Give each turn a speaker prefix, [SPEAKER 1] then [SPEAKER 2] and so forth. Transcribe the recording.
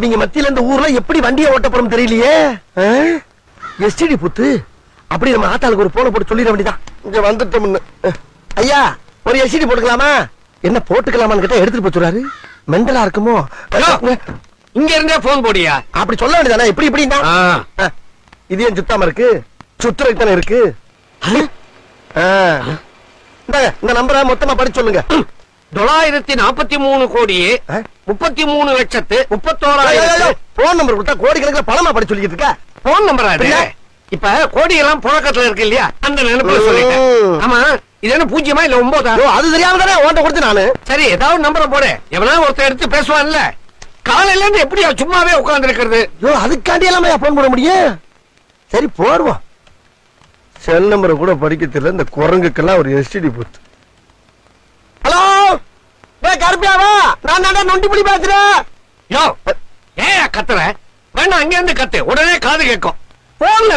[SPEAKER 1] இவங்க மத்தியில இந்த ஊர்ல எப்படி வண்டியை ஓட்ட போறோம் தெரியலையே எஸ்டிடி புத்து அப்படி நம்ம ஆத்தாளுக்கு ஒரு போன போட்டு சொல்லிட வேண்டியதான் இங்க வந்துட்டோம்னு அஹ். ஐயா ஒரு எஸ்டிடி போட்டுக்கலாமா என்ன போட்டுக்கலாமான்னு கேட்டா எடுத்துட்டு போச்சுறாரு மெண்டலா இருக்குமோ
[SPEAKER 2] இங்க இருந்தே போன் போடியா
[SPEAKER 1] அப்படி சொல்ல வேண்டியதானே இப்படி இப்படின்னா
[SPEAKER 2] ஆ.
[SPEAKER 1] அஹ். இது ஏன் சுத்தாம இருக்கு சுத்துறதுக்கு தானே இருக்கு ஆ. இந்தாங்க, இந்த நம்பரை மொத்தமா படிச்சு சொல்லுங்க
[SPEAKER 2] தொள்ளாயிரத்தி நாற்பத்தி மூணு கோடியே
[SPEAKER 1] ஆ?
[SPEAKER 2] முப்பத்தி மூணு லட்சத்து
[SPEAKER 1] ஐயோ, ஐயோ,
[SPEAKER 2] முப்பத்தோராயிரத்து
[SPEAKER 1] போன் நம்பர் கொடுத்தா கோடிக்கணக்கில் பணமா படி சொல்லிக்கிட்டு இருக்க
[SPEAKER 2] போன் நம்பரா இது
[SPEAKER 1] பின்ன?
[SPEAKER 2] இப்ப கோடி எல்லாம் புழக்கத்துல இருக்கு இல்லையா அந்த நினைப்புல சொல்லிட்டேன்
[SPEAKER 1] ம்.
[SPEAKER 2] ஆமா இது என்ன பூஜ்ஜியமா இல்ல ஒன்பதா
[SPEAKER 1] ஐயோ, அது தெரியாம தானே உன்கிட்ட கொடுத்து நானு
[SPEAKER 2] சரி ஏதாவது நம்பரை போடு எவனா ஒருத்தர் எடுத்து பேசுவான்ல காலையில இருந்து எப்படியா சும்மாவே உட்கார்ந்து இருக்கிறது
[SPEAKER 1] ஐயோ அதுக்காண்டி எல்லாமே போன் போட முடியும் சரி போடுவோம் செல் நம்பரை கூட படிக்க தெரியல இந்த குரங்குக்கெல்லாம் ஒரு எஸ்டிடி போத்து ஹலோ ஏ கருப்பியாவா நான் தான் நொண்டி புடி பேசுறேன்
[SPEAKER 2] யோ ஏன் கத்துற வேணா அங்க இருந்து கத்து உடனே காது கேட்கும் போன்ல